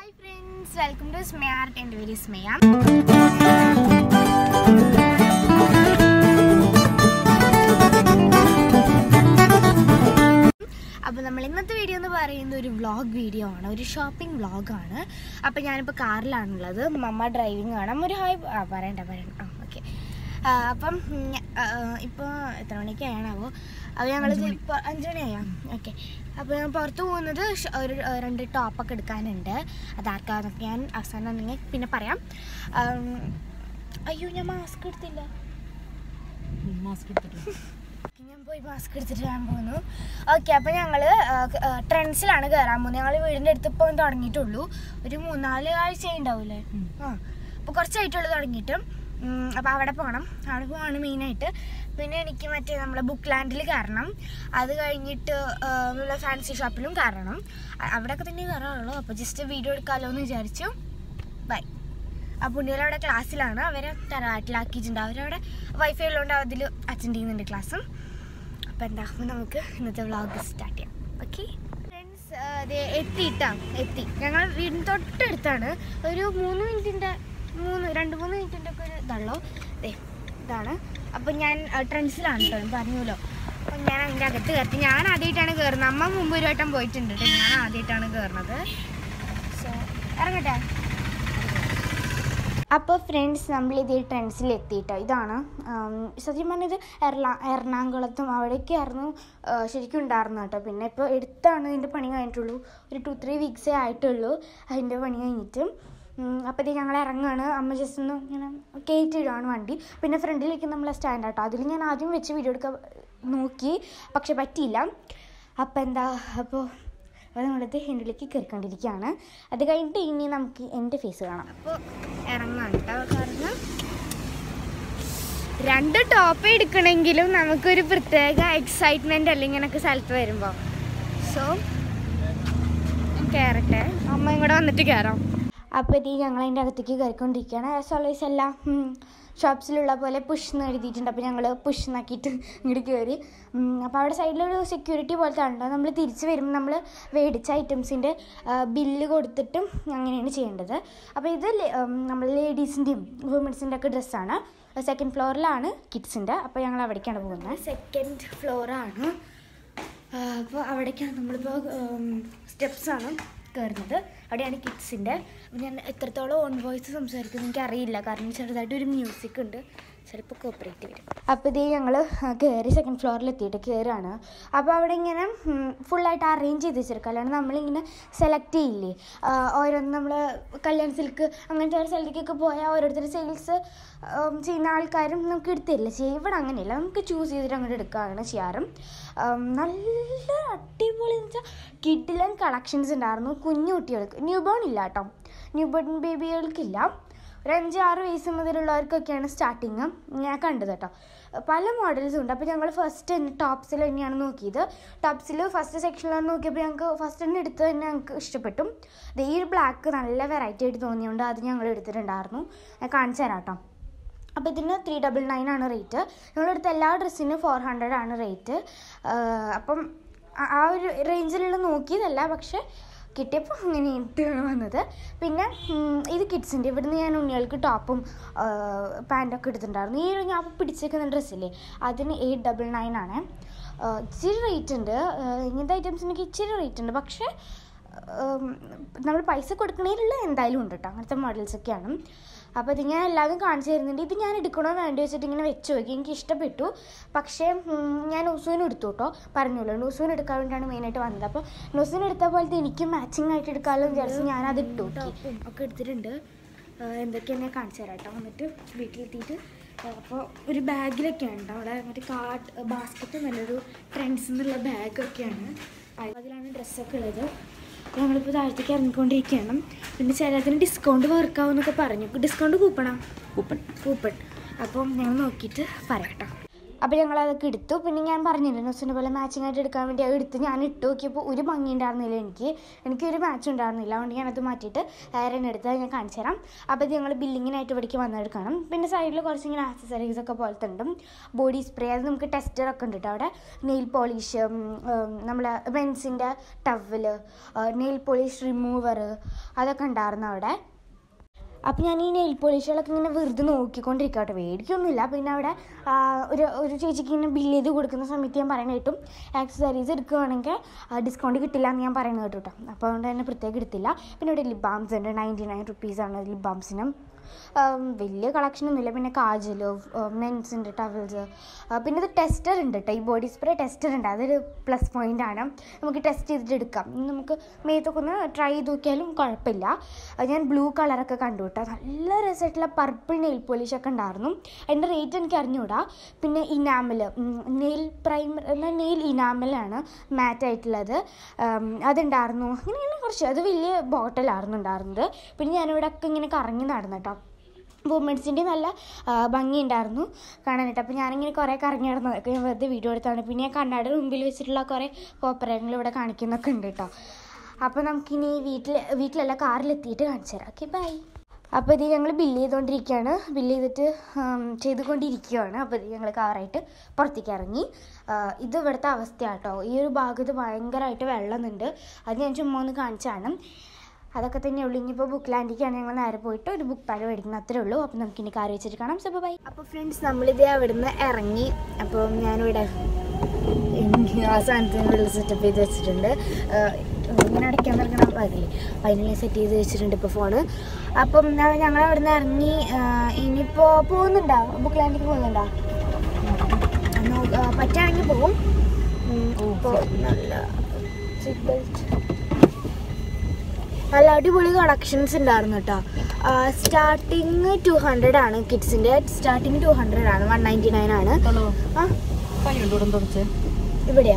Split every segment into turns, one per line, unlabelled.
Hi friends welcome to Smaya art എൻ്റെ പേര് സ്മയ അപ്പോൾ നമ്മൾ ഇന്നത്തെ വീഡിയോ എന്ന് പറയുന്നത് ഒരു വ്ളോഗ് വീഡിയോ ആണ് ഒരു ഷോപ്പിംഗ് വ്ളോഗാണ് അപ്പോൾ ഞാനിപ്പോൾ കാറിലാണുള്ളത് മമ്മ ഡ്രൈവിംഗ് ആണ് അമ്മ ഒരു ഹായ് ആ പറയണ്ട പറയണ്ട ആ ഓക്കെ അപ്പം ഇപ്പോൾ എത്ര മണിക്കാണാവോ അപ്പോൾ ഞങ്ങൾ ഇപ്പോൾ അഞ്ച് മണിയായോ ഓക്കെ അപ്പോൾ ഞാൻ പുറത്ത് പോകുന്നത് ഷ- ഒരു ആ, രണ്ട് ടോപ്പൊക്കെ എടുക്കാനുണ്ട് അതാർക്കാന്നൊക്കെ ഞാൻ അവസാനം നിങ്ങൾ പിന്നെ പറയാം ആം, അയ്യോ ഞാൻ മാസ്ക് എടുത്തില്ല
മാസ്ക് എടുത്തിട്ട്
ഞാൻ പോയി മാസ്ക് എടുത്തിട്ട് ഞാൻ പോകുന്നു ഓക്കെ അപ്പോൾ ഞങ്ങൾ ട്രെൻഡ്സിലാണ് കയറാൻ പോകുന്നത് ഞങ്ങൾ വീടിൻ്റെ അടുത്ത് ഇപ്പോൾ തുടങ്ങിയിട്ടുള്ളൂ ഒരു മൂന്നാല് ആഴ്ച ഉണ്ടാവില്ലേ
ഉം.
ആ അപ്പോൾ കുറച്ചായിട്ടുള്ളൂ തുടങ്ങിയിട്ട് അപ്പോൾ അവിടെ പോകണം അവിടെ പോവാണ് മെയിനായിട്ട് പിന്നെ എനിക്ക് മറ്റേ നമ്മളെ ബുക്ക് ലാൻഡിൽ കയറണം അത് കഴിഞ്ഞിട്ട് ആ, നമ്മളെ ഫാൻസി ഷോപ്പിലും കയറണം അ- അവിടെയൊക്കെ തന്നെ കയറാറുള്ളൂ അപ്പോൾ ജസ്റ്റ് വീഡിയോ എടുക്കാമല്ലോ എന്ന് വിചാരിച്ചു ബൈ ആ പുണ്യയിൽ അവിടെ ക്ലാസ്സിലാണ് അവരെ തറവാട്ടിലാക്കിയിട്ടുണ്ട് അവരവിടെ വൈഫൈ ഉള്ളതുകൊണ്ട് അതിൽ അറ്റൻഡ് ചെയ്യുന്നുണ്ട് ക്ലാസ്സും അപ്പോൾ എന്താ അപ്പോൾ നമുക്ക് ഇന്നത്തെ വ്ളോഗ് സ്റ്റാർട്ട് ചെയ്യാം ഓക്കെ ഫ്രണ്ട്സ് അതെ എത്തിയിട്ടാ എത്തി ഞങ്ങൾ വീടിന് തൊട്ടടുത്താണ് ഒരു മൂന്ന് മിനിറ്റിൻ്റെ മൂന്ന് രണ്ട് മൂന്ന് മിനിറ്റിൻ്റെ ഒക്കെ ഒരു ഇതുള്ളൂ ദേ ഇതാണ് അപ്പോൾ ഞാൻ ട്രെൻഡ്സിലാണ് കേട്ടോ ഞാൻ പറഞ്ഞല്ലോ അപ്പം ഞാൻ അതിൻ്റെ അകത്ത് കയറ്റി ഞാൻ ആദ്യമായിട്ടാണ് കയറുന്നത് അമ്മ മുമ്പ് ഒരു വട്ടം പോയിട്ടുണ്ട് കേട്ടോ ഞാൻ ആദ്യമായിട്ടാണ് കയറുന്നത് സോ ഇറങ്ങട്ടെ അപ്പോൾ ഫ്രണ്ട്സ് നമ്മൾ ഇത് ട്രെൻഡ്സിൽ എത്തിയിട്ടോ ഇതാണ് ആം, സത്യം പറഞ്ഞത് എറണാ എറണാകുളത്തും അവിടേക്കായിരുന്നു ആ, ശരിക്കും ഉണ്ടായിരുന്നു കേട്ടോ പിന്നെ ഇപ്പോൾ എടുത്താണ് ഇതിൻ്റെ പണി കഴിഞ്ഞിട്ടുള്ളൂ ഒരു ടു ത്രീ വീക്സേ ആയിട്ടുള്ളൂ അതിൻ്റെ പണി കഴിഞ്ഞിട്ട് അപ്പോഴത്തേക്ക് ഞങ്ങൾ ഇറങ്ങുകയാണ് അമ്മ ജസ്റ്റ് ഒന്ന് ഇങ്ങനെ കയറ്റിയിടുകയാണ് വണ്ടി പിന്നെ ഫ്രണ്ടിലേക്ക് നമ്മളെ സ്റ്റാൻഡ് ആട്ടോ അതിൽ ഞാൻ ആദ്യം വെച്ച് വീഡിയോ എടുക്കാൻ നോക്കി പക്ഷെ പറ്റിയില്ല അപ്പോൾ എന്താ അപ്പോൾ അപ്പോൾ നമ്മളത് ഹെൻഡിലേക്ക് കയറിക്കൊണ്ടിരിക്കുകയാണ് അത് കഴിഞ്ഞിട്ട് ഇനി നമുക്ക് എൻ്റെ ഫേസ് കാണാം അപ്പോൾ ഇറങ്ങാം കേട്ടോ കാരണം രണ്ട് ടോപ്പ് എടുക്കണമെങ്കിലും നമുക്കൊരു പ്രത്യേക എക്സൈറ്റ്മെൻ്റ് അല്ല ഇങ്ങനൊക്കെ സ്ഥലത്ത് വരുമ്പോൾ സോ കയറട്ടെ അമ്മ ഇങ്ങോട്ട് വന്നിട്ട് കയറാം അപ്പോൾ ഇത് ഞങ്ങൾ അതിൻ്റെ അകത്തേക്ക് കയറിക്കൊണ്ടിരിക്കുകയാണ് ആസ് ഓൾവേസ് എല്ലാം ഷോപ്സിലുള്ള പോലെ പുഷ് എന്ന് എഴുതിയിട്ടുണ്ട് അപ്പോൾ ഞങ്ങൾ പുഷ് എന്നാക്കിയിട്ട് ഇങ്ങോട്ട് കയറി അപ്പോൾ അവിടെ സൈഡിലൊരു സെക്യൂരിറ്റി പോലത്തെ ഉണ്ടോ നമ്മൾ തിരിച്ച് വരുമ്പോൾ നമ്മൾ മേടിച്ച ഐറ്റംസിൻ്റെ ബില്ല് കൊടുത്തിട്ട് അങ്ങനെയാണ് ചെയ്യേണ്ടത് അപ്പോൾ ഇത് നമ്മൾ ലേഡീസിൻ്റെയും വുമൻസിൻ്റെ ഒക്കെ ഡ്രസ്സാണ് സെക്കൻഡ് ഫ്ലോറിലാണ് കിഡ്സിൻ്റെ അപ്പോൾ ഞങ്ങൾ അവിടേക്കാണ് പോകുന്നത് സെക്കൻഡ് ഫ്ലോറാണ് അപ്പോൾ അവിടേക്കാണ് നമ്മളിപ്പോൾ സ്റ്റെപ്സാണ് കയറുന്നത് അവിടെയാണ് കിഡ്സിൻ്റെ ഞാൻ എത്രത്തോളം ഓൺ വോയിസ് സംസാരിക്കുന്നത് എനിക്ക് അറിയില്ല കാരണം ചെറുതായിട്ട് ഒരു മ്യൂസിക് ഉണ്ട് ചിലപ്പോൾ കോപ്പറേറ്റ് വരും അപ്പോൾ ഇതേ ഞങ്ങൾ കയറി സെക്കൻഡ് ഫ്ലോറിൽ എത്തിയിട്ട് കയറുകയാണ് അപ്പോൾ അവിടെ ഇങ്ങനെ ഫുള്ളായിട്ട് അറേഞ്ച് ചെയ്ത് വെച്ചിരിക്കും അല്ലാണ്ട് നമ്മളിങ്ങനെ സെലക്ട് ചെയ്യില്ലേ ആ, ഓരോന്ന് നമ്മൾ കല്യാൺ സിൽക്ക് അങ്ങനത്തെ ഒരു സ്ഥലത്തേക്കൊക്കെ പോയാൽ ഓരോരുത്തർ സെയിൽസ് ചെയ്യുന്ന ആൾക്കാരും നമുക്ക് എടുത്തില്ല ചെയ്യും ഇവിടെ അങ്ങനെയല്ല നമുക്ക് ചൂസ് ചെയ്തിട്ട് അങ്ങോട്ട് എടുക്കുകയാണ് ചെയ്യാറും ഉം, നല്ല അടിപൊളി എന്ന് വെച്ചാൽ കിഡിലൻ കളക്ഷൻസ് ഉണ്ടായിരുന്നു കുഞ്ഞു കുട്ടികൾക്ക് ന്യൂ ബോൺ ഇല്ല കേട്ടോ ന്യൂ ബോൺ ബേബികൾക്കില്ല ഒരു അഞ്ച് ആറ് വയസ്സ് മുതലുള്ളവർക്കൊക്കെയാണ് സ്റ്റാർട്ടിങ് ഞാൻ കണ്ടത് കേട്ടോ പല മോഡൽസും ഉണ്ട് അപ്പോൾ ഞങ്ങൾ ഫസ്റ്റ് ടോപ്സിൽ തന്നെയാണ് നോക്കിയത് ടോപ്സിൽ ഫസ്റ്റ് സെക്ഷനിലാണ് നോക്കിയപ്പോൾ ഞങ്ങൾക്ക് ഫസ്റ്റ് തന്നെ എടുത്തത് തന്നെ ഞങ്ങൾക്ക് ഇഷ്ടപ്പെട്ടു ദേ ഈ ഒരു ബ്ലാക്ക് നല്ല വെറൈറ്റി ആയിട്ട് തോന്നിയുകൊണ്ട് അത് ഞങ്ങൾ എടുത്തിട്ടുണ്ടായിരുന്നു ഞാൻ കാണിച്ചു തരാം കേട്ടോ അപ്പോൾ ഇതിന് ത്രീ ഡബിൾ നയൻ ആണ് റേറ്റ് ഞങ്ങളെടുത്ത എല്ലാ ഡ്രസ്സിനും ഫോർ ഹൺഡ്രഡ് ആണ് റേറ്റ് അപ്പം ആ- ആ ഒരു റേഞ്ചിലുള്ള നോക്കിയതല്ല പക്ഷെ കിട്ടിയപ്പോൾ അങ്ങനെ ഇട്ടാണ് വന്നത് പിന്നെ ഉം, ഇത് കിഡ്സിൻ്റെ ഇവിടുന്ന് ഞാൻ ഉണ്ണികൾക്ക് ടോപ്പും പാൻറ്റൊക്കെ എടുത്തിട്ടുണ്ടായിരുന്നു ഈ ഒരു ഞാൻ ഇപ്പോൾ പിടിച്ചേക്കുന്ന ഡ്രസ്സില്ലേ അതിന് എയ്റ്റ് ഡബിൾ നയൻ ആണ് ആ, ഇച്ചിരി റേറ്റ് ഉണ്ട് ആ, ഇങ്ങനത്തെ ഐറ്റംസിനൊക്കെ ഇച്ചിരി റേറ്റ് ഉണ്ട് പക്ഷേ നമ്മൾ പൈസ കൊടുക്കണേലുള്ള എന്തായാലും ഉണ്ട് കേട്ടോ അങ്ങനത്തെ മോഡൽസൊക്കെയാണ് അപ്പോൾ ഇത് ഞാൻ എല്ലാവരും കാണിച്ചു തരുന്നുണ്ട് ഇത് ഞാൻ എടുക്കണോ വേണ്ടി വെച്ചിട്ട് ഇങ്ങനെ വെച്ച് നോക്കി എനിക്ക് ഇഷ്ടപ്പെട്ടു പക്ഷേ ഉം, ഞാൻ നുസൂന് എടുത്തു കേട്ടോ പറഞ്ഞല്ലോ നുസൂന് എടുക്കാൻ വേണ്ടിയാണ് മെയിനായിട്ട് വന്നത് അപ്പോൾ നുസൂന് എടുത്ത പോലത്തെ എനിക്ക് മാച്ചിങ് ആയിട്ട് എടുക്കാമല്ലോ എന്ന് വിചാരിച്ച് ഞാൻ അത് ഇട്ടു ടോപ്പും ഒക്കെ എടുത്തിട്ടുണ്ട് ആ, എന്തൊക്കെയാണ് ഞാൻ കാണിച്ചു തരാം കേട്ടോ വന്നിട്ട് വീട്ടിലെത്തിയിട്ട് അപ്പോൾ ഒരു ബാഗിലൊക്കെയാണ് കേട്ടോ അവിടെ മറ്റേ കാർഡ് ബാസ്ക്കറ്റ് നല്ലൊരു ട്രെൻഡ്സ് എന്നുള്ള ബാഗൊക്കെയാണ് അതിലാണ് ഡ്രസ്സൊക്കെ ഉള്ളത് ഞങ്ങളിപ്പോൾ താഴത്തേക്ക് ഇറങ്ങിക്കൊണ്ടിരിക്കുകയാണ് പിന്നെ ചിലതിന് ഡിസ്കൗണ്ട് വർക്കാവുന്നൊക്കെ പറഞ്ഞു ഡിസ്കൗണ്ട് കൂപ്പണാ
കൂപ്പൺ
കൂപ്പൺ അപ്പം ഞങ്ങൾ നോക്കിയിട്ട് പറയാം കേട്ടോ അപ്പോൾ ഞങ്ങൾ അതൊക്കെ എടുത്തു പിന്നെ ഞാൻ പറഞ്ഞില്ല ന്യൂസിൻ്റെ പോലെ മാച്ചിങ് ആയിട്ട് എടുക്കാൻ വേണ്ടി അത് എടുത്ത് ഞാൻ ഇട്ട് നോക്കിയപ്പോൾ ഒരു ഭംഗി ഉണ്ടായിരുന്നില്ല എനിക്ക് എനിക്കൊരു മാച്ച് ഉണ്ടായിരുന്നില്ല അതുകൊണ്ട് ഞാനത് മാറ്റിയിട്ട് വേറെ എടുത്ത് അത് ഞാൻ കാണിച്ചു തരാം അപ്പോൾ ഇത് ഞങ്ങൾ ബില്ലിങ്ങിനായിട്ട് ഇവിടേക്ക് വന്നെടുക്കണം പിന്നെ സൈഡിൽ കുറച്ച് ഇങ്ങനെ ആക്സസറീസ് ഒക്കെ പോലത്തെ ഉണ്ട് ബോഡി സ്പ്രേ അത് നമുക്ക് ടെസ്റ്ററൊക്കെ ഉണ്ട് കേട്ടോ അവിടെ നെയിൽ പോളിഷ് നമ്മളെ മെൻസിൻ്റെ ടവല് നെയിൽ പോളിഷ് റിമൂവർ അതൊക്കെ ഉണ്ടായിരുന്നു അവിടെ അപ്പം ഞാൻ ഈ നെയിൽ പോളിഷുകളൊക്കെ ഇങ്ങനെ വെറുതെ നോക്കിക്കൊണ്ടിരിക്കുക കേട്ടോ മേടിക്കൊന്നുമില്ല പിന്നെ അവിടെ ആ, ഒരു ഒരു ചേച്ചിക്ക് ഇങ്ങനെ ബില്ല് ചെയ്ത് കൊടുക്കുന്ന സമയത്ത് ഞാൻ പറയുന്നത് കേട്ടും ആക്സസറീസ് എടുക്കുകയാണെങ്കിൽ ഡിസ്കൗണ്ട് കിട്ടില്ല എന്ന് ഞാൻ പറയുന്നത് കേട്ടോ കേട്ടോ അപ്പോൾ അതുകൊണ്ട് തന്നെ പ്രത്യേകം എടുത്തില്ല പിന്നെ ഇവിടെ ലിപ് ബാംസ് ഉണ്ട് നയൻറ്റി നയൻ റുപ്പീസാണ് ലിപ് ബാംസിനും വലിയ കളക്ഷൻ ഒന്നുമില്ല പിന്നെ കാജൽ മെൻസിൻ്റെ ടവൽസ് പിന്നെ ഇത് ടെസ്റ്റർ ഉണ്ട് കേട്ടോ ഈ ബോഡി സ്പ്രേ ടെസ്റ്റർ ഉണ്ട് അതൊരു പ്ലസ് പോയിൻ്റ് ആണ് നമുക്ക് ടെസ്റ്റ് ചെയ്തിട്ട് എടുക്കാം ഇനി നമുക്ക് മേത്തൊക്കെ ഒന്ന് ട്രൈ ചെയ്ത് നോക്കിയാലും കുഴപ്പമില്ല അത് ഞാൻ ബ്ലൂ കളറൊക്കെ കണ്ടു കേട്ടോ നല്ല രസമായിട്ടുള്ള പർപ്പിൾ നെയിൽ പോളിഷ് ഒക്കെ ഉണ്ടായിരുന്നു അതിൻ്റെ റേറ്റ് എനിക്ക് അറിഞ്ഞുകൂടാ പിന്നെ ഇനാമൽ നെയിൽ പ്രൈമർ എന്നാൽ നെയിൽ ഇനാമലാണ് മാറ്റ് ആയിട്ടുള്ളത് ഉം, അതുണ്ടായിരുന്നു ഇങ്ങനെ ഇങ്ങനെ കുറച്ച് അത് വലിയ ബോട്ടിലായിരുന്നു ഉണ്ടായിരുന്നത് പിന്നെ ഞാനിവിടെ ഒക്കെ ഇങ്ങനെ കറങ്ങി നടന്നു കേട്ടോ വുമൻസിൻ്റെ നല്ല ആ, ഭംഗിയുണ്ടായിരുന്നു കാണാനായിട്ട് അപ്പോൾ ഞാനിങ്ങനെ കുറേ കറങ്ങി നടന്നു അതൊക്കെ ഞാൻ വെറുതെ വീഡിയോ എടുത്താണ് പിന്നെ ഞാൻ കണ്ണാടിയുടെ മുമ്പിൽ വെച്ചിട്ടുള്ള കുറേ കോപ്പറങ്ങൾ ഇവിടെ കാണിക്കുന്നൊക്കെ ഉണ്ട് കേട്ടോ അപ്പോൾ നമുക്കിനി വീട്ടിൽ വീട്ടിലല്ല കാറിലെത്തിയിട്ട് കാണിച്ചു തരാം ഓക്കെ ബൈ അപ്പോൾ ഇത് ഞങ്ങൾ ബില്ല് ചെയ്തുകൊണ്ടിരിക്കുകയാണ് ബില്ല് ചെയ്തിട്ട് ഉം, ചെയ്തുകൊണ്ടിരിക്കുകയാണ് അപ്പോൾ ഇത് ഞങ്ങൾ കാറായിട്ട് പുറത്തേക്ക് ഇറങ്ങി ആ, ഇത് ഇവിടുത്തെ അവസ്ഥയാട്ടോ ഈ ഒരു ഭാഗത്ത് ഭയങ്കരമായിട്ട് വെള്ളമുണ്ട് അത് ഞാൻ ചുമ്മാ ഒന്ന് കാണിച്ചാണ് അതൊക്കെ തന്നെ ഉള്ളൂ ഇനിയിപ്പോൾ ബുക്ക് ലാൻഡിലേക്കാണ് ഞങ്ങൾ നേരെ പോയിട്ട് ഒരു ബുക്ക് പാഡ് മേടിക്കുന്നത് അത്രേ ഉള്ളൂ അപ്പോൾ നമുക്ക് ഇനി കാർ വെച്ചിട്ട് കാണാം സോ ബൈ അപ്പോൾ ഫ്രണ്ട്സ് നമ്മളിത് അവിടുന്ന് ഇറങ്ങി അപ്പോൾ ഞാനിവിടെ എനിക്ക് ആ സാധനത്തിനുള്ള സെറ്റപ്പ് ചെയ്ത് വെച്ചിട്ടുണ്ട് ആഹ് ഇങ്ങനെ അടയ്ക്കാൻ നടക്കണം അതില്ലേ അപ്പോൾ അതിനുള്ള സെറ്റ് ചെയ്ത് വെച്ചിട്ടുണ്ട് ഇപ്പോൾ ഫോണ് അപ്പം ഞങ്ങൾ അവിടുന്ന് ഇറങ്ങി ആഹ് ഇനിയിപ്പോൾ പോകുന്നുണ്ടോ ബുക്ക് ലാൻഡിലേക്ക് പോകുന്നുണ്ടോ നോ- ആഹ് പറ്റുകയാണെങ്കിൽ പോകും ഉം, ഇപ്പോൾ നല്ല സീറ്റ് ബെൽറ്റ് നല്ല അടിപൊളി കളക്ഷൻസ് ഉണ്ടായിരുന്നു കേട്ടോ സ്റ്റാർട്ടിങ് ടു ഹൺഡ്രഡ് ആണ് കിഡ്സിൻ്റെ സ്റ്റാർട്ടിങ് ടു ഹൺഡ്രഡ് ആണ് വൺ നയൻറ്റി നയൻ ആണ്
ഹലോ
ആ
കൈ കൊണ്ടുകൂടെ തുടച്ച്
ഇവിടെയാ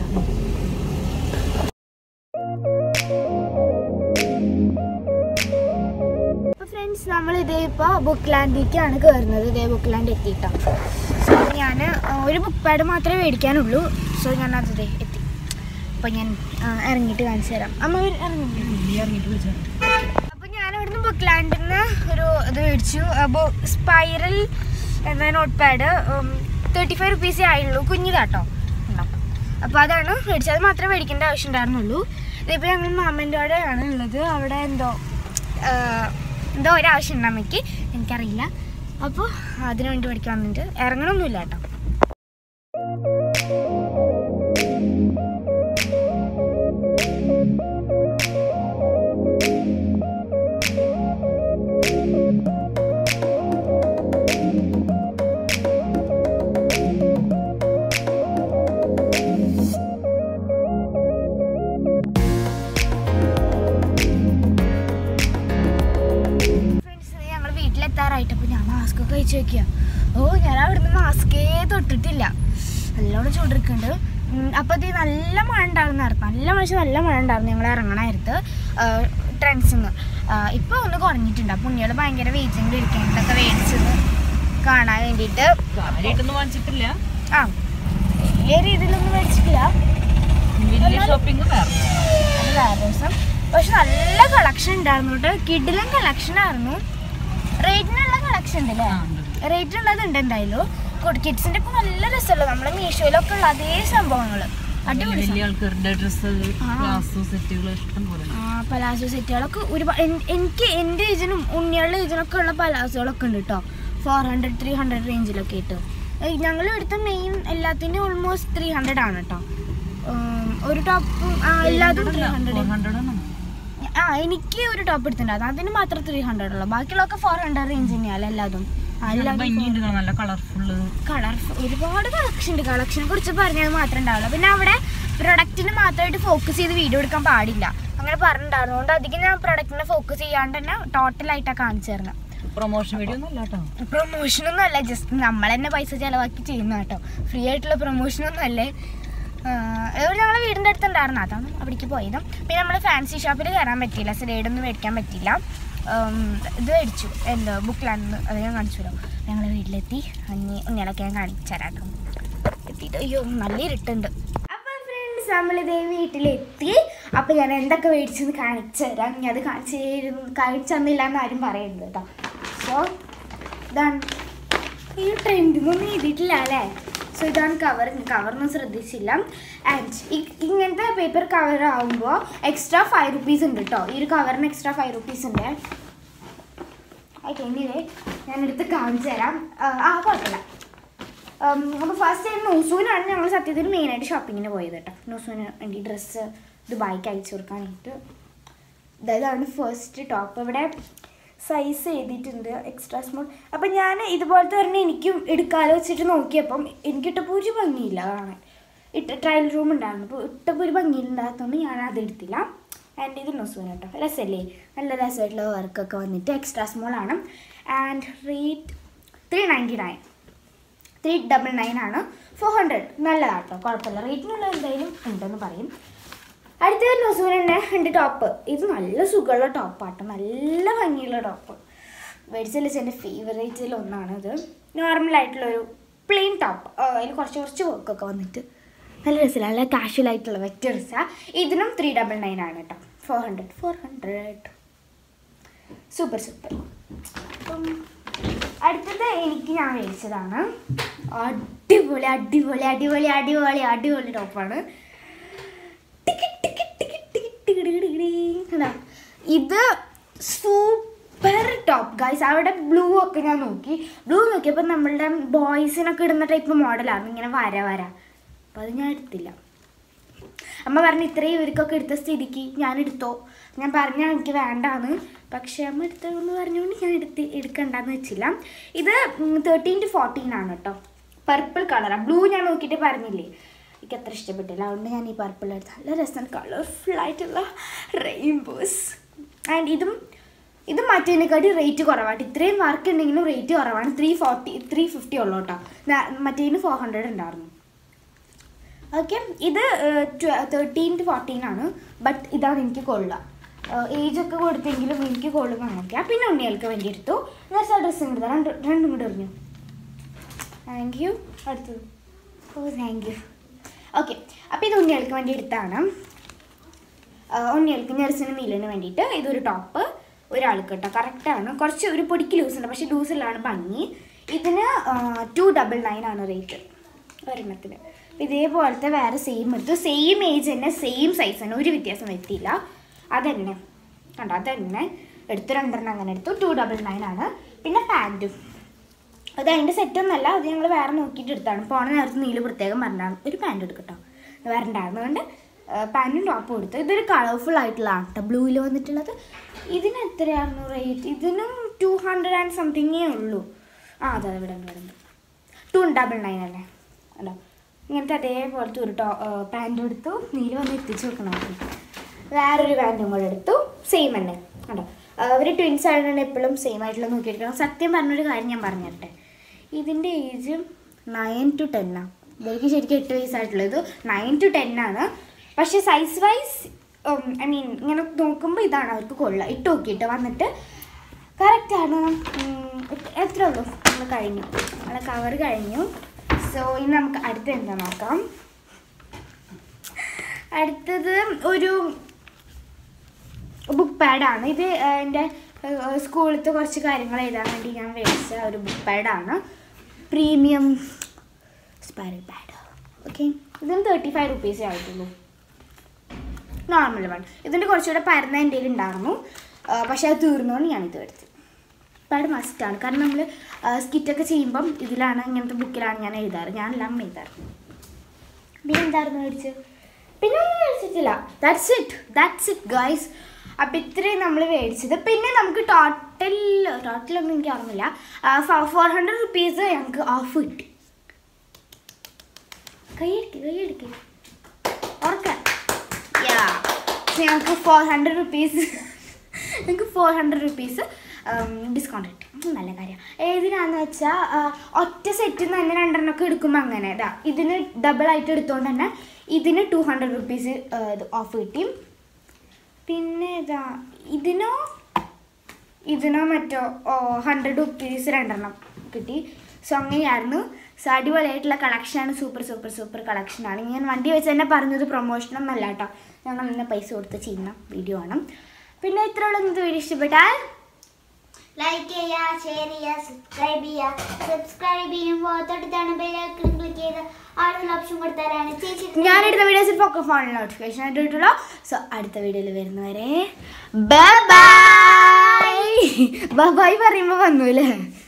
ഫ്രണ്ട്സ് നമ്മൾ ഇതേ ഇപ്പോൾ ബുക്ക് ലാൻഡിലേക്കാണ് കയറുന്നത് ഇതേ ബുക്ക് ലാൻഡ് എത്തിയിട്ടോ സോ ഞാൻ ഒരു ബുക്ക് പാഡ് മാത്രമേ മേടിക്കാനുള്ളൂ സോ ഞാൻ അത് ദേ എത്തി അപ്പോൾ ഞാൻ ആ, ഇറങ്ങിയിട്ട് കാണിച്ചു തരാം അമ്മ വരു- ഇറങ്ങി
നീ ഇറങ്ങിയിട്ട് വിളിച്ചാൽ
അപ്പോൾ ഞാൻ ഇവിടുന്ന് ബുക്ക് ലാൻഡിൽ നിന്ന് ഒരു ഇത് മേടിച്ചു അപ്പോൾ സ്പൈറൽ എന്ന നോട്ട് പാഡ് തേർട്ടി ഫൈവ് റുപ്പീസേ ആയുള്ളൂ കുഞ്ഞിതാട്ടോ അപ്പോൾ അതാണ് മേടിച്ചത് അത് മാത്രമേ മേടിക്കേണ്ട ആവശ്യം ഉണ്ടായിരുന്നുള്ളൂ ഇതിപ്പോൾ ഞങ്ങൾ മാമൻ്റെ അവിടെയാണ് ഉള്ളത് അവിടെ എന്തോ ആ, എന്തോ ഒരാവശ്യം ഉണ്ട് അമ്മയ്ക്ക് എനിക്കറിയില്ല അപ്പോൾ അതിനു വേണ്ടി മേടിക്കാൻ വന്നിട്ട് ഇറങ്ങണമൊന്നുമില്ല കേട്ടോ ഫ്രണ്ട്സ് ഞങ്ങൾ വീട്ടിലെത്താറായിട്ട് അപ്പോൾ ഞാൻ മാസ്ക് ഒക്കെ കഴിച്ച് വെക്കുക ഓ ഞാൻ അവിടുന്ന് മാസ്കേ തൊട്ടിട്ടില്ല നല്ലോണം ചൂടെടുക്കുന്നുണ്ട് അപ്പോൾ ഇത് നല്ല മഴ ഉണ്ടായിരുന്നു നേരത്തെ നല്ല മഴ നല്ല മഴ ഉണ്ടായിരുന്നു ഞങ്ങൾ ഇറങ്ങണായിരുന്നു ട്രെൻഡ്സിൽ നിന്ന് ഇപ്പോൾ ഒന്ന് കുറഞ്ഞിട്ടുണ്ട് അപ്പോൾ ഉണ്ണികൾ ഭയങ്കര വെയിറ്റിംഗ് ഇരിക്കുന്നതൊക്കെ മേടിച്ചത് കാണാൻ വേണ്ടിയിട്ട്
കാര്യമായിട്ടൊന്നും വാങ്ങിച്ചിട്ടില്ല
ആ വലിയ രീതിയിലൊന്നും മേടിച്ചിട്ടില്ല
വലിയ ഷോപ്പിംഗ് വേറെ
അത് വേറെ ദിവസം പക്ഷെ നല്ല കളക്ഷൻ ഉണ്ടായിരുന്നു കേട്ടോ കിഡിലും കളക്ഷൻ ആയിരുന്നു റേറ്റിനുള്ള കളക്ഷൻ ഉണ്ട്
ആ,
അല്ലേ
ഉണ്ട്.
റേറ്റിനുള്ളത് ഉണ്ട് എന്തായാലും കിഡ്സിന്റെ ഒക്കെ നല്ല രസമുള്ള നമ്മളെ മീഷോയിലൊക്കെ ഉള്ള അതേ സംഭവങ്ങൾ അടിപൊളി
വലിയ ആൾക്കാരുടെ ഡ്രസ്സ്
ആ.
ഗ്ലാസ് സെറ്റുകൾ ഇഷ്ടം പോലെ ഉണ്ട്.
ആ പലാസോ സെറ്റുകളൊക്കെ ഒരുപാട് എൻ- എനിക്ക് എൻ്റെ ഏജിനും ഉണ്ണികളുടെ ഏജിനൊക്കെ ഉള്ള പലാസോകളൊക്കെ ഉണ്ട് കേട്ടോ ഫോർ ഹൺഡ്രഡ് ത്രീ ഹൺഡ്രഡ് റേഞ്ചിലൊക്കെ ഇട്ട് ഞങ്ങൾ എടുത്ത മെയിൻ എല്ലാത്തിനും ഓൾമോസ്റ്റ് ത്രീ ഹൺഡ്രഡ് ആണ് കേട്ടോ ഉം, ഒരു ടോപ്പും എല്ലാതും ത്രീ
അല്ല,
ഹൺഡ്രഡ്
400 ആണ്.
ആ എനിക്ക് ഒരു ടോപ്പ് എടുത്തിട്ടുണ്ടായിരുന്നു അതിന് മാത്രം ത്രീ ഹൺഡ്രഡ് ഉള്ളു ബാക്കിയുള്ളതൊക്കെ ഫോർ ഹൺഡ്രഡ് റേഞ്ച് തന്നെയാണ് എല്ലാതും
നല്ല ഭംഗിയുണ്ട് കാണാൻ, നല്ല കളർഫുള്ള്
കളർ ഒരുപാട് കളക്ഷൻ ഉണ്ട് കളക്ഷനെ കുറിച്ച് പറഞ്ഞത് മാത്രമേ ഉണ്ടാവുള്ളൂ പിന്നെ അവിടെ പ്രൊഡക്റ്റിന് മാത്രമായിട്ട് ഫോക്കസ് ചെയ്ത് വീഡിയോ എടുക്കാൻ പാടില്ല അങ്ങനെ പറഞ്ഞിട്ടുണ്ടായിരുന്നു അതുകൊണ്ട് അധികം ഞാൻ പ്രൊഡക്റ്റിനെ ഫോക്കസ് ചെയ്യാണ്ട് തന്നെ ടോട്ടലായിട്ടാണ് കാണിച്ചു തരുന്നത്
പ്രൊമോഷൻ വീഡിയോ ഒന്നും അല്ല കേട്ടോ
പ്രൊമോഷനൊന്നും അല്ല ജസ്റ്റ് നമ്മൾ തന്നെ പൈസ ചിലവാക്കി ചെയ്യുന്ന കേട്ടോ ഫ്രീ ആയിട്ടുള്ള പ്രൊമോഷനൊന്നും അല്ലേ ഇവിടെ ഞങ്ങൾ വീടിൻ്റെ അടുത്തുണ്ടായിരുന്നു അതാണ് അവിടേക്ക് പോയതും പിന്നെ നമ്മൾ ഫാൻസി ഷോപ്പിൽ കയറാൻ പറ്റിയില്ല സ്ലേഡൊന്നും മേടിക്കാൻ പറ്റിയില്ല ഉം, ഇത് മേടിച്ചു എന്താ ബുക്കിലാണെന്ന് അത് ഞാൻ കാണിച്ചു തരാം ഞങ്ങൾ വീട്ടിലെത്തി അഞ്ഞി ഉണ്ണികളൊക്കെ ഞാൻ കാണിച്ചു തരാം കേട്ടോ എത്തിയിട്ട് അയ്യോ നല്ല ഇരുട്ടുണ്ട് അപ്പോൾ ഫ്രണ്ട്സ് നമ്മളിതേ വീട്ടിലെത്തി അപ്പോൾ ഞാൻ എന്തൊക്കെ മേടിച്ചെന്ന് കാണിച്ചു തരാം ഞാൻ അത് കാണിച്ചു തരുന്നു കാണിച്ചു തന്നില്ല എന്ന് ആരും പറയരുത് കേട്ടോ സോ ഇതാണ് ഈ ട്രെൻഡിങ്ങൊന്നും എഴുതിയിട്ടില്ല അല്ലേ സോ ഇതാണ് കവർ കവറൊന്നും ശ്രദ്ധിച്ചില്ല ആൻഡ് ഇങ്ങനത്തെ പേപ്പർ കവർ ആകുമ്പോൾ എക്സ്ട്രാ ഫൈവ് റുപ്പീസ് ഉണ്ട് കേട്ടോ ഈ ഒരു കവറിന് എക്സ്ട്രാ ഫൈവ് റുപ്പീസ് ഉണ്ട് ഓക്കെ എനിവേ ഞാനെടുത്ത് കാണിച്ചു തരാം ആ, ആ കുഴപ്പമില്ല അപ്പോൾ ഫസ്റ്റ് ടൈം നൂസൂനാണ് ഞങ്ങൾ സത്യത്തിൽ മെയിനായിട്ട് ഷോപ്പിങ്ങിന് പോയത് കേട്ടോ നൂസൂന് വേണ്ടി ഡ്രസ്സ് ദുബായിക്ക് അയച്ചു കൊടുക്കാനായിട്ട് ഇതാണ് ഫസ്റ്റ് ടോപ്പ് ഇവിടെ സൈസ് എഴുതിയിട്ടുണ്ട് എക്സ്ട്രാ സ്മോൾ അപ്പം ഞാൻ ഇതുപോലത്തെ ഒരെണ്ണം എനിക്കും എടുക്കാലോ വെച്ചിട്ട് നോക്കിയപ്പം എനിക്കിട്ടപ്പോൾ ഒരു ഭംഗിയില്ല കാണാൻ ഇട്ട ട്രയൽ റൂം ഉണ്ടായിരുന്നു അപ്പോൾ ഇട്ടപ്പോൾ ഒരു ഭംഗിയിലുണ്ടാകത്തോണ്ട് ഞാൻ അത് എടുത്തില്ല ആൻഡ് ഇത് നൊസൂന കേട്ടോ രസമല്ലേ നല്ല രസമായിട്ടുള്ള വർക്കൊക്കെ വന്നിട്ട് എക്സ്ട്രാ സ്മോൾ ആണ് and rate three ninety nine three double nine ആണ് ഫോർ ഹൺഡ്രഡ് നല്ലതാട്ടോ കുഴപ്പമില്ല റേറ്റിനുള്ള എന്തായാലും ഉണ്ടെന്ന് പറയും അടുത്തത് നൊസൂരൻ്റെ ഉണ്ട് ടോപ്പ് ഇത് നല്ല സുഖമുള്ള ടോപ്പാട്ടോ നല്ല ഭംഗിയുള്ള ടോപ്പ് മേടിച്ചതിൽ എൻ്റെ ഫേവറേറ്റിൽ ഒന്നാണ് ഇത് നോർമലായിട്ടുള്ളൊരു പ്ലെയിൻ ടോപ്പ് അതിൽ കുറച്ച് കുറച്ച് വർക്കൊക്കെ വന്നിട്ട് നല്ല രസമില്ല നല്ല കാഷ്വൽ ആയിട്ടുള്ള വെറ്റ ഡ്രസ്സാണ് ഇതിനും ത്രീ ഡബിൾ നയൻ ആണ് കേട്ടോ four hundred four hundred super super അപ്പം അടുത്തത് എനിക്ക് ഞാൻ മേടിച്ചതാണ് അടിപൊളി അടിപൊളി അടിപൊളി അടിപൊളി അടിപൊളി ടോപ്പാണ് കണ്ടോ? ഇത് സൂപ്പർ ടോപ്പ് ഗൈസ് അവിടെ ബ്ലൂ ഒക്കെ ഞാൻ നോക്കി ബ്ലൂ നോക്കിയപ്പോൾ നമ്മളുടെ ബോയ്സിനൊക്കെ ഇടുന്ന ടൈപ്പ് മോഡലാണ് ഇങ്ങനെ വര വര അപ്പോൾ അത് ഞാൻ എടുത്തില്ല അമ്മ പറഞ്ഞു ഇത്രയും ഇവർക്കൊക്കെ എടുത്ത സ്ഥിതിക്ക് ഞാൻ എടുത്തോ ഞാൻ പറഞ്ഞ എനിക്ക് വേണ്ടാന്ന് പക്ഷെ അമ്മ എടുത്തതെന്ന് പറഞ്ഞുകൊണ്ട് ഞാൻ എടുത്ത് എടുക്കണ്ടെന്ന് വെച്ചില്ല ഇത് തേർട്ടീൻ ടു ഫോർട്ടീൻ ആണ് കേട്ടോ പർപ്പിൾ കളറാണ് ബ്ലൂ ഞാൻ നോക്കിയിട്ട് പറഞ്ഞില്ലേ എനിക്ക് അത്ര ഇഷ്ടപ്പെട്ടില്ല അതുകൊണ്ട് ഞാൻ ഈ പർപ്പിൾ എടുത്ത് നല്ല രസം കളർഫുൾ ആയിട്ടുള്ള റെയിൻബോസ് ആൻഡ് ഇതും ഇത് മറ്റേതിനെക്കാട്ടി റേറ്റ് കുറവാണ് ഇത്രയും വർക്ക് ഉണ്ടെങ്കിലും റേറ്റ് കുറവാണ് ത്രീ ഫോർട്ടി ത്രീ ഫിഫ്റ്റി ഉള്ളൂ കേട്ടോ മറ്റേതിന് ഫോർ ഹൺഡ്രഡ് ഉണ്ടായിരുന്നു ഓക്കെ ഇത് തേർട്ടീൻ ടു ഫോർട്ടീൻ ആണ് ബട്ട് ഇതാണ് എനിക്ക് കൊള്ളുക ഏജ് ഒക്കെ കൊടുത്തെങ്കിലും എനിക്ക് കൊള്ളുക നോക്കിയാൽ പിന്നെ ഉണ്ണികൾക്ക് വേണ്ടി എടുത്തു ഞാൻ ഡ്രസ്സും എടുത്താൽ രണ്ട് രണ്ടും കൂടെ എറിഞ്ഞു താങ്ക് യു അടുത്തത് ഓ താങ്ക് യു ഓക്കെ അപ്പോൾ ഇത് ഉണ്ണികൾക്ക് വേണ്ടി എടുത്താണ് ഉണ്ണികൾക്ക് നെർസിന് നീലിന് വേണ്ടിയിട്ട് ഇതൊരു ടോപ്പ് ഒരാൾക്ക് കേട്ടോ കറക്റ്റാണ് കുറച്ച് ഒരു പൊടിക്ക് ലൂസ് ഉണ്ട് പക്ഷേ ലൂസിലാണ് ഭംഗി ഇതിന് ടു ഡബിൾ നയൻ ആണ് റേറ്റ് ഒരെണ്ണത്തിന് ഇതേപോലത്തെ വേറെ സെയിം എടുത്തു സെയിം ഏജ് തന്നെ സെയിം സൈസ് തന്നെ ഒരു വ്യത്യാസം വരുത്തിയില്ല അതന്നെ കണ്ടോ അതന്നെ എടുത്തു രണ്ടെണ്ണം അങ്ങനെ എടുത്തു ടു ഡബിൾ നയൻ ആണ് പിന്നെ പാൻറ്റും അത് അതിൻ്റെ സെറ്റൊന്നല്ല അത് ഞങ്ങൾ വേറെ നോക്കിയിട്ട് എടുത്താണ് പോണ നേരത്ത് നീല് പ്രത്യേകം പറഞ്ഞാണ് ഒരു പാൻറ് എടുക്കട്ടോ വരണ്ടായിരുന്നുകൊണ്ട് പാൻറ്റും ടോപ്പും എടുത്തു ഇതൊരു കളർഫുൾ ആയിട്ടുള്ളതാണ് കേട്ടോ ബ്ലൂവിൽ വന്നിട്ടുള്ളത് ഇതിന് എത്രയായിരുന്നു റേറ്റ് ഇതിനും ടു ഹൺഡ്രഡ് ആൻഡ് സംതിങ്ങേ ഉള്ളൂ ആ അതെ ഇവിടെ ഉണ്ട് ഇവിടെ ഉണ്ട് ടു ഡബിൾ നയൻ അല്ലേ അല്ലോ ഇങ്ങനത്തെ അതേപോലത്തെ ഒരു ടോ പാൻറ്റും എടുത്തു നീല് വന്ന് എത്തിച്ചു വെക്കണം നമുക്ക്. വേറൊരു പാൻറ്റും കൂടെ എടുത്തു സെയിം തന്നെ കണ്ടോ അവർ ട്വിൻസ് ആയതുകൊണ്ട് എപ്പോഴും സെയിം ആയിട്ടുള്ള നോക്കിയെടുക്കണം സത്യം പറഞ്ഞൊരു കാര്യം ഞാൻ പറഞ്ഞു തരട്ടെ ഇതിൻ്റെ ഏജ് നയൻ ടു ടെന്നാണ് ഇവർക്ക് ശരിക്കും എട്ട് വയസ്സായിട്ടുള്ളത് ഇത് നയൻ ടു ടെൻ ആണ് പക്ഷേ സൈസ് വൈസ് ഐ മീൻ ഇങ്ങനെ നോക്കുമ്പോൾ ഇതാണ് അവർക്ക് കൊള്ളുക ഇട്ട് നോക്കിയിട്ട് വന്നിട്ട് കറക്റ്റാണ് എത്ര ഉള്ളൂ നമ്മൾ കഴിഞ്ഞു നമ്മളെ കവർ കഴിഞ്ഞു സോ ഇനി നമുക്ക് അടുത്ത എന്താ നോക്കാം അടുത്തത് ഒരു ബുക്ക് പാഡാണ് ഇത് ആ, എൻ്റെ സ്കൂളിലത്തെ കുറച്ച് കാര്യങ്ങൾ എഴുതാൻ വേണ്ടി ഞാൻ മേടിച്ച ഒരു ബുക്ക് പാഡാണ് പ്രീമിയം സ്പൈറൽ പാഡ് ഓക്കെ ഇതിന് തേർട്ടി ഫൈവ് റുപ്പീസേ ആയിട്ടുള്ളൂ നോർമൽ വൺ ഇതിൻ്റെ കുറച്ചുകൂടെ പരന്ന എൻ്റെ കയ്യിൽ ഉണ്ടായിരുന്നു ആ, പക്ഷേ അത് തീർന്നുകൊണ്ട് ഞാനിത് എടുത്തു പാഡ് മസ്റ്റാണ് കാരണം നമ്മൾ സ്കിറ്റൊക്കെ ചെയ്യുമ്പം ഇതിലാണ് ഇങ്ങനത്തെ ബുക്കിലാണ് ഞാൻ എഴുതാറ് ഞാനെല്ലാം എഴുതാറ് പിന്നെ എന്തായിരുന്നു മേടിച്ചത് പിന്നെ ഒന്നും മേടിച്ചിട്ടില്ല that's it that's it guys അപ്പം ഇത്രയും നമ്മൾ മേടിച്ചത് പിന്നെ നമുക്ക് ടോട്ടൽ ടോട്ടലൊന്നും എനിക്ക് ഓർമ്മയില്ല ഫോർ ഹൺഡ്രഡ് റുപ്പീസ് ഞങ്ങൾക്ക് ഓഫ് കിട്ടി കൈയടിക്ക് കൈയടിക്ക് ഓർക്ക യാ ഞങ്ങൾക്ക് ഫോർ ഹൺഡ്രഡ് റുപ്പീസ് ഞങ്ങൾക്ക് ഫോർ ഹൺഡ്രഡ് റുപ്പീസ് ഡിസ്കൗണ്ട് കിട്ടും ഉം, നല്ല കാര്യം ഏതിനാന്ന് വെച്ചാൽ ഒറ്റ സെറ്റിൽ നിന്ന് തന്നെ രണ്ടെണ്ണമൊക്കെ എടുക്കുമ്പോൾ അങ്ങനെ ഇതാ ഇതിന് ഡബിൾ ആയിട്ട് എടുത്തുകൊണ്ട് തന്നെ ഇതിന് ടു ഹൺഡ്രഡ് റുപ്പീസ് ഓഫ് കിട്ടി പിന്നെ ഇതാ ഇതിനോ ഇതിനോ മറ്റോ ഹൺഡ്രഡ് റുപ്പീസ് രണ്ടെണ്ണം കിട്ടി സോ അങ്ങനെയായിരുന്നു സോ അടിപൊളിയായിട്ടുള്ള കളക്ഷനാണ് സൂപ്പർ സൂപ്പർ സൂപ്പർ കളക്ഷനാണ് ഞാൻ വണ്ടി വെച്ച് തന്നെ പറഞ്ഞത് പ്രൊമോഷനൊന്നല്ല കേട്ടോ ഞങ്ങൾ ഇന്ന് പൈസ കൊടുത്ത് ചെയ്യുന്ന വീഡിയോ ആണ് പിന്നെ ഇത്രയുള്ള ഇന്നത്തെ വീഡിയോ ഇഷ്ടപ്പെട്ടാൽ
ലൈക്ക് ചെയ്യുക ഷെയർ ചെയ്യുക സബ്സ്ക്രൈബ് ചെയ്യുക സബ്സ്ക്രൈബ് ചെയ്യുമ്പോൾ തൊട്ടത്താണ് ബെല്ലൈക്കൺ ക്ലിക്ക് ചെയ്ത് ആളുള്ള ഓപ്ഷൻ കൊടുത്താലാണ് ചേച്ചി
ഞാനിടുന്ന വീഡിയോസിൽ ഒക്കെ ഫോണിൽ നോട്ടിഫിക്കേഷൻ ആയിട്ട് കിട്ടുള്ളൂ സോ അടുത്ത വീഡിയോയിൽ വരുന്നവരെ ബൈ ബൈ ബൈ പറയുമ്പോൾ വന്നു അല്ലേ